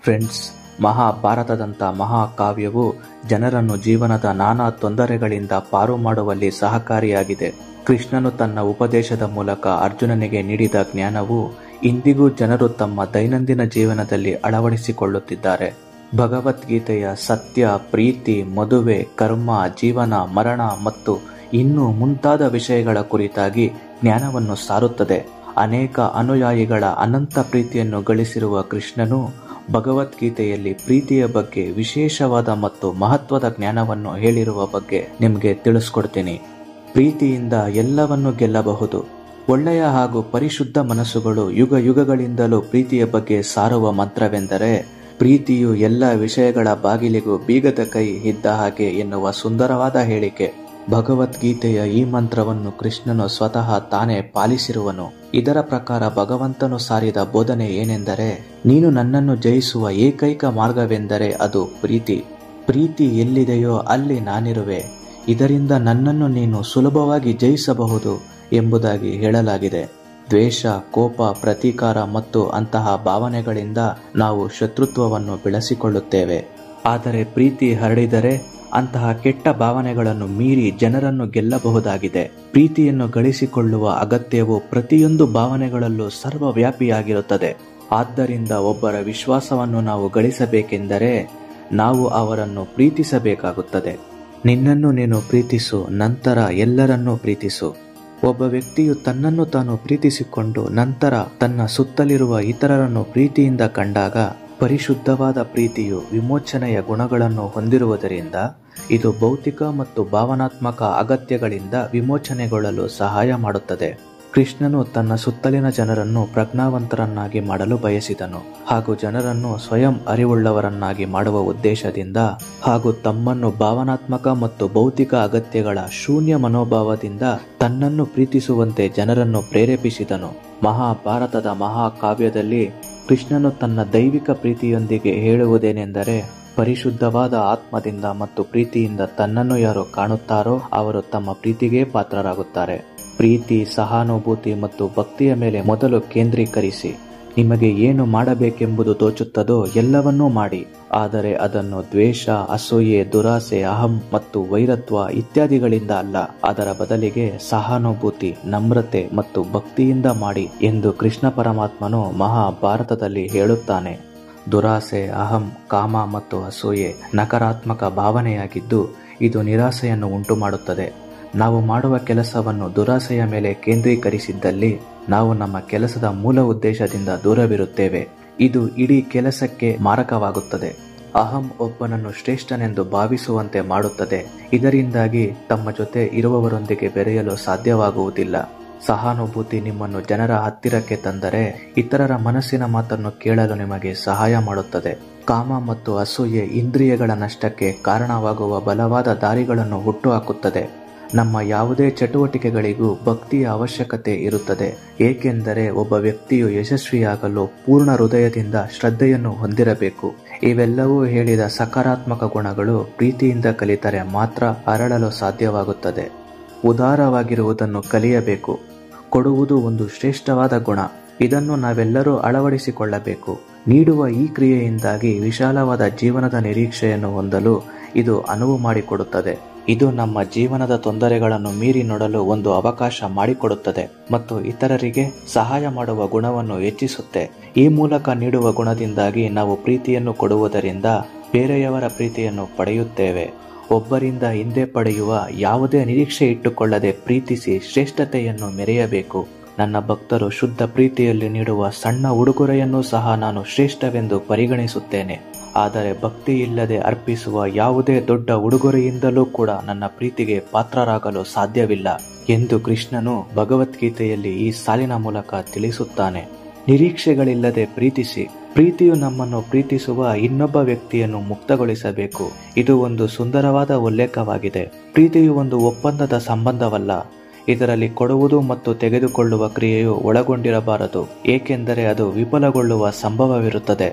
friends ಮಹಾಭಾರತದಂಥ ಮಹಾಕಾವ್ಯವು ಜನರನ್ನು ಜೀವನದ ನಾನಾ ತೊಂದರೆಗಳಿಂದ ಪಾರು ಮಾಡುವಲ್ಲಿ ಸಹಕಾರಿಯಾಗಿದೆ ಕೃಷ್ಣನು ತನ್ನ ಉಪದೇಶದ ಮೂಲಕ ಅರ್ಜುನನಿಗೆ ನೀಡಿದ ಜ್ಞಾನವು ಇಂದಿಗೂ ಜನರು ತಮ್ಮ ದೈನಂದಿನ ಜೀವನದಲ್ಲಿ ಅಳವಡಿಸಿಕೊಳ್ಳುತ್ತಿದ್ದಾರೆ ಭಗವದ್ಗೀತೆಯ ಸತ್ಯ ಪ್ರೀತಿ ಮದುವೆ ಕರ್ಮ ಜೀವನ ಮರಣ ಮತ್ತು ಇನ್ನೂ ಮುಂತಾದ ವಿಷಯಗಳ ಕುರಿತಾಗಿ ಜ್ಞಾನವನ್ನು ಸಾರುತ್ತದೆ ಅನೇಕ ಅನುಯಾಯಿಗಳ ಅನಂತ ಪ್ರೀತಿಯನ್ನು ಗಳಿಸಿರುವ ಕೃಷ್ಣನು ಭಗವದ್ಗೀತೆಯಲ್ಲಿ ಪ್ರೀತಿಯ ಬಗ್ಗೆ ವಿಶೇಷವಾದ ಮತ್ತು ಮಹತ್ವದ ಜ್ಞಾನವನ್ನು ಹೇಳಿರುವ ಬಗ್ಗೆ ನಿಮಗೆ ತಿಳಿಸ್ಕೊಡ್ತೀನಿ ಪ್ರೀತಿಯಿಂದ ಎಲ್ಲವನ್ನು ಗೆಲ್ಲಬಹುದು ಒಳ್ಳೆಯ ಹಾಗೂ ಪರಿಶುದ್ಧ ಮನಸ್ಸುಗಳು ಯುಗ ಯುಗಗಳಿಂದಲೂ ಪ್ರೀತಿಯ ಬಗ್ಗೆ ಸಾರುವ ಮಂತ್ರವೆಂದರೆ ಪ್ರೀತಿಯು ಎಲ್ಲ ವಿಷಯಗಳ ಬಾಗಿಲಿಗೂ ಬೀಗದ ಕೈ ಇದ್ದ ಹಾಗೆ ಎನ್ನುವ ಸುಂದರವಾದ ಹೇಳಿಕೆ ಭಗವದ್ಗೀತೆಯ ಈ ಮಂತ್ರವನ್ನು ಕೃಷ್ಣನು ಸ್ವತಃ ತಾನೇ ಪಾಲಿಸಿರುವನು ಇದರ ಪ್ರಕಾರ ಭಗವಂತನು ಸಾರಿದ ಬೋಧನೆ ಏನೆಂದರೆ ನೀನು ನನ್ನನ್ನು ಜಯಿಸುವ ಏಕೈಕ ಮಾರ್ಗವೆಂದರೆ ಅದು ಪ್ರೀತಿ ಪ್ರೀತಿ ಎಲ್ಲಿದೆಯೋ ಅಲ್ಲಿ ನಾನಿರುವೆ ಇದರಿಂದ ನನ್ನನ್ನು ನೀನು ಸುಲಭವಾಗಿ ಜಯಿಸಬಹುದು ಎಂಬುದಾಗಿ ಹೇಳಲಾಗಿದೆ ದ್ವೇಷ ಕೋಪ ಪ್ರತೀಕಾರ ಮತ್ತು ಅಂತಹ ಭಾವನೆಗಳಿಂದ ನಾವು ಶತ್ರುತ್ವವನ್ನು ಬೆಳೆಸಿಕೊಳ್ಳುತ್ತೇವೆ ಆದರೆ ಪ್ರೀತಿ ಹರಡಿದರೆ ಅಂತಹ ಕೆಟ್ಟ ಭಾವನೆಗಳನ್ನು ಮೀರಿ ಜನರನ್ನು ಗೆಲ್ಲಬಹುದಾಗಿದೆ ಪ್ರೀತಿಯನ್ನು ಗಳಿಸಿಕೊಳ್ಳುವ ಅಗತ್ಯವು ಪ್ರತಿಯೊಂದು ಭಾವನೆಗಳಲ್ಲೂ ಸರ್ವವ್ಯಾಪಿಯಾಗಿರುತ್ತದೆ ಆದ್ದರಿಂದ ಒಬ್ಬರ ವಿಶ್ವಾಸವನ್ನು ನಾವು ಗಳಿಸಬೇಕೆಂದರೆ ನಾವು ಅವರನ್ನು ಪ್ರೀತಿಸಬೇಕಾಗುತ್ತದೆ ನಿನ್ನನ್ನು ನೀನು ಪ್ರೀತಿಸು ನಂತರ ಎಲ್ಲರನ್ನೂ ಪ್ರೀತಿಸು ಒಬ್ಬ ವ್ಯಕ್ತಿಯು ತನ್ನನ್ನು ತಾನು ಪ್ರೀತಿಸಿಕೊಂಡು ನಂತರ ತನ್ನ ಸುತ್ತಲಿರುವ ಇತರರನ್ನು ಪ್ರೀತಿಯಿಂದ ಕಂಡಾಗ ಪರಿಶುದ್ಧವಾದ ಪ್ರೀತಿಯು ವಿಮೋಚನೆಯ ಗುಣಗಳನ್ನು ಹೊಂದಿರುವುದರಿಂದ ಇದು ಭೌತಿಕ ಮತ್ತು ಭಾವನಾತ್ಮಕ ಅಗತ್ಯಗಳಿಂದ ವಿಮೋಚನೆಗೊಳ್ಳಲು ಸಹಾಯ ಮಾಡುತ್ತದೆ ಕೃಷ್ಣನು ತನ್ನ ಸುತ್ತಲಿನ ಜನರನ್ನು ಪ್ರಜ್ಞಾವಂತರನ್ನಾಗಿ ಮಾಡಲು ಬಯಸಿದನು ಹಾಗೂ ಜನರನ್ನು ಸ್ವಯಂ ಅರಿವುಳ್ಳವರನ್ನಾಗಿ ಮಾಡುವ ಉದ್ದೇಶದಿಂದ ಹಾಗೂ ತಮ್ಮನ್ನು ಭಾವನಾತ್ಮಕ ಮತ್ತು ಭೌತಿಕ ಅಗತ್ಯಗಳ ಶೂನ್ಯ ಮನೋಭಾವದಿಂದ ತನ್ನನ್ನು ಪ್ರೀತಿಸುವಂತೆ ಜನರನ್ನು ಪ್ರೇರೇಪಿಸಿದನು ಮಹಾಭಾರತದ ಮಹಾಕಾವ್ಯದಲ್ಲಿ ಕೃಷ್ಣನು ತನ್ನ ದೈವಿಕ ಪ್ರೀತಿಯೊಂದಿಗೆ ಹೇಳುವುದೇನೆಂದರೆ ಪರಿಶುದ್ಧವಾದ ಆತ್ಮದಿಂದ ಮತ್ತು ಪ್ರೀತಿಯಿಂದ ತನ್ನನ್ನು ಯಾರು ಕಾಣುತ್ತಾರೋ ಅವರು ತಮ್ಮ ಪ್ರೀತಿಗೆ ಪಾತ್ರರಾಗುತ್ತಾರೆ ಪ್ರೀತಿ ಸಹಾನುಭೂತಿ ಮತ್ತು ಭಕ್ತಿಯ ಮೇಲೆ ಮೊದಲು ಕೇಂದ್ರೀಕರಿಸಿ ನಿಮಗೆ ಏನು ಮಾಡಬೇಕೆಂಬುದು ತೋಚುತ್ತದೋ ಎಲ್ಲವನ್ನೂ ಮಾಡಿ ಆದರೆ ಅದನ್ನು ದ್ವೇಷ ಅಸೂಯೆ ದುರಾಸೆ ಅಹಂ ಮತ್ತು ವೈರತ್ವ ಇತ್ಯಾದಿಗಳಿಂದ ಅಲ್ಲ ಅದರ ಬದಲಿಗೆ ಸಹಾನುಭೂತಿ ನಮ್ರತೆ ಮತ್ತು ಭಕ್ತಿಯಿಂದ ಮಾಡಿ ಎಂದು ಕೃಷ್ಣ ಪರಮಾತ್ಮನು ಮಹಾಭಾರತದಲ್ಲಿ ಹೇಳುತ್ತಾನೆ ದುರಾಸೆ ಅಹಂ ಕಾಮ ಮತ್ತು ಅಸೂಯೆ ನಕಾರಾತ್ಮಕ ಭಾವನೆಯಾಗಿದ್ದು ಇದು ನಿರಾಸೆಯನ್ನು ಉಂಟುಮಾಡುತ್ತದೆ ನಾವು ಮಾಡುವ ಕೆಲಸವನ್ನು ದುರಾಸೆಯ ಮೇಲೆ ಕೇಂದ್ರೀಕರಿಸಿದ್ದಲ್ಲಿ ನಾವು ನಮ್ಮ ಕೆಲಸದ ಮೂಲ ಉದ್ದೇಶದಿಂದ ದೂರವಿರುತ್ತೇವೆ ಇದು ಇಡೀ ಕೆಲಸಕ್ಕೆ ಮಾರಕವಾಗುತ್ತದೆ ಅಹಂ ಒಬ್ಬನನ್ನು ಶ್ರೇಷ್ಠನೆಂದು ಭಾವಿಸುವಂತೆ ಮಾಡುತ್ತದೆ ಇದರಿಂದಾಗಿ ತಮ್ಮ ಜೊತೆ ಇರುವವರೊಂದಿಗೆ ಬೆರೆಯಲು ಸಾಧ್ಯವಾಗುವುದಿಲ್ಲ ಸಹಾನುಭೂತಿ ನಿಮ್ಮನ್ನು ಜನರ ಹತ್ತಿರಕ್ಕೆ ತಂದರೆ ಇತರರ ಮನಸ್ಸಿನ ಮಾತನ್ನು ಕೇಳಲು ನಿಮಗೆ ಸಹಾಯ ಮಾಡುತ್ತದೆ ಕಾಮ ಮತ್ತು ಅಸೂಯೆ ಇಂದ್ರಿಯಗಳ ನಷ್ಟಕ್ಕೆ ಕಾರಣವಾಗುವ ಬಲವಾದ ದಾರಿಗಳನ್ನು ಹುಟ್ಟುಹಾಕುತ್ತದೆ ನಮ್ಮ ಯಾವುದೇ ಚಟುವಟಿಕೆಗಳಿಗೂ ಭಕ್ತಿಯ ಅವಶ್ಯಕತೆ ಇರುತ್ತದೆ ಏಕೆಂದರೆ ಒಬ್ಬ ವ್ಯಕ್ತಿಯು ಯಶಸ್ವಿಯಾಗಲು ಪೂರ್ಣ ಹೃದಯದಿಂದ ಶ್ರದ್ಧೆಯನ್ನು ಹೊಂದಿರಬೇಕು ಇವೆಲ್ಲವೂ ಹೇಳಿದ ಸಕಾರಾತ್ಮಕ ಗುಣಗಳು ಪ್ರೀತಿಯಿಂದ ಕಲಿತರೆ ಮಾತ್ರ ಅರಳಲು ಸಾಧ್ಯವಾಗುತ್ತದೆ ಉದಾರವಾಗಿರುವುದನ್ನು ಕಲಿಯಬೇಕು ಕೊಡುವುದು ಒಂದು ಶ್ರೇಷ್ಠವಾದ ಗುಣ ಇದನ್ನು ನಾವೆಲ್ಲರೂ ಅಳವಡಿಸಿಕೊಳ್ಳಬೇಕು ನೀಡುವ ಈ ಕ್ರಿಯೆಯಿಂದಾಗಿ ವಿಶಾಲವಾದ ಜೀವನದ ನಿರೀಕ್ಷೆಯನ್ನು ಹೊಂದಲು ಇದು ಅನುವು ಮಾಡಿಕೊಡುತ್ತದೆ ಇದು ನಮ್ಮ ಜೀವನದ ತೊಂದರೆಗಳನ್ನು ಮೀರಿ ನೋಡಲು ಒಂದು ಅವಕಾಶ ಮಾಡಿಕೊಡುತ್ತದೆ ಮತ್ತು ಇತರರಿಗೆ ಸಹಾಯ ಮಾಡುವ ಗುಣವನ್ನು ಹೆಚ್ಚಿಸುತ್ತೆ ಈ ಮೂಲಕ ನೀಡುವ ಗುಣದಿಂದಾಗಿ ನಾವು ಪ್ರೀತಿಯನ್ನು ಕೊಡುವುದರಿಂದ ಬೇರೆಯವರ ಪ್ರೀತಿಯನ್ನು ಪಡೆಯುತ್ತೇವೆ ಒಬ್ಬರಿಂದ ಹಿಂದೆ ಪಡೆಯುವ ಯಾವುದೇ ನಿರೀಕ್ಷೆ ಇಟ್ಟುಕೊಳ್ಳದೆ ಪ್ರೀತಿಸಿ ಶ್ರೇಷ್ಠತೆಯನ್ನು ಮೆರೆಯಬೇಕು ನನ್ನ ಭಕ್ತರು ಶುದ್ಧ ಪ್ರೀತಿಯಲ್ಲಿ ನೀಡುವ ಸಣ್ಣ ಉಡುಗೊರೆಯನ್ನು ಸಹ ನಾನು ಶ್ರೇಷ್ಠವೆಂದು ಪರಿಗಣಿಸುತ್ತೇನೆ ಆದರೆ ಭಕ್ತಿ ಇಲ್ಲದೆ ಅರ್ಪಿಸುವ ಯಾವುದೇ ದೊಡ್ಡ ಉಡುಗೊರೆಯಿಂದಲೂ ಕೂಡ ನನ್ನ ಪ್ರೀತಿಗೆ ಪಾತ್ರರಾಗಲು ಸಾಧ್ಯವಿಲ್ಲ ಎಂದು ಕೃಷ್ಣನು ಭಗವದ್ಗೀತೆಯಲ್ಲಿ ಈ ಸಾಲಿನ ಮೂಲಕ ತಿಳಿಸುತ್ತಾನೆ ನಿರೀಕ್ಷೆಗಳಿಲ್ಲದೆ ಪ್ರೀತಿಸಿ ಪ್ರೀತಿಯು ನಮ್ಮನ್ನು ಪ್ರೀತಿಸುವ ಇನ್ನೊಬ್ಬ ವ್ಯಕ್ತಿಯನ್ನು ಮುಕ್ತಗೊಳಿಸಬೇಕು ಇದು ಒಂದು ಸುಂದರವಾದ ಉಲ್ಲೇಖವಾಗಿದೆ ಪ್ರೀತಿಯು ಒಂದು ಒಪ್ಪಂದದ ಸಂಬಂಧವಲ್ಲ ಇದರಲ್ಲಿ ಕೊಡುವುದು ಮತ್ತು ತೆಗೆದುಕೊಳ್ಳುವ ಕ್ರಿಯೆಯು ಒಳಗೊಂಡಿರಬಾರದು ಏಕೆಂದರೆ ಅದು ವಿಫಲಗೊಳ್ಳುವ ಸಂಭವವಿರುತ್ತದೆ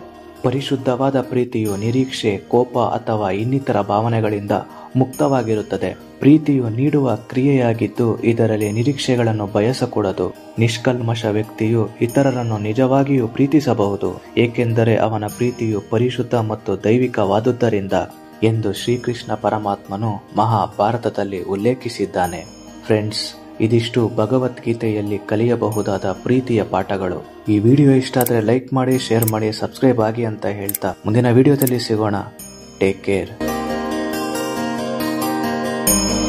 ಪರಿಶುದ್ಧವಾದ ಪ್ರೀತಿಯು ನಿರೀಕ್ಷೆ ಕೋಪ ಅಥವಾ ಇನ್ನಿತರ ಭಾವನೆಗಳಿಂದ ಮುಕ್ತವಾಗಿರುತ್ತದೆ ಪ್ರೀತಿಯು ನೀಡುವ ಕ್ರಿಯೆಯಾಗಿದ್ದು ಇದರಲ್ಲಿ ನಿರೀಕ್ಷೆಗಳನ್ನು ಬಯಸಕೂಡದು ನಿಷ್ಕಲ್ಮಶ ವ್ಯಕ್ತಿಯು ಇತರರನ್ನು ನಿಜವಾಗಿಯೂ ಪ್ರೀತಿಸಬಹುದು ಏಕೆಂದರೆ ಅವನ ಪ್ರೀತಿಯು ಪರಿಶುದ್ಧ ಮತ್ತು ದೈವಿಕವಾದುದರಿಂದ ಎಂದು ಶ್ರೀಕೃಷ್ಣ ಪರಮಾತ್ಮನು ಮಹಾಭಾರತದಲ್ಲಿ ಉಲ್ಲೇಖಿಸಿದ್ದಾನೆ ಫ್ರೆಂಡ್ಸ್ ಇದಿಷ್ಟು ಭಗವದ್ಗೀತೆಯಲ್ಲಿ ಕಲಿಯಬಹುದಾದ ಪ್ರೀತಿಯ ಪಾಠಗಳು ಈ ವಿಡಿಯೋ ಇಷ್ಟ ಆದರೆ ಲೈಕ್ ಮಾಡಿ ಶೇರ್ ಮಾಡಿ ಸಬ್ಸ್ಕ್ರೈಬ್ ಆಗಿ ಅಂತ ಹೇಳ್ತಾ ಮುಂದಿನ ವಿಡಿಯೋದಲ್ಲಿ ಸಿಗೋಣ ಟೇಕ್ ಕೇರ್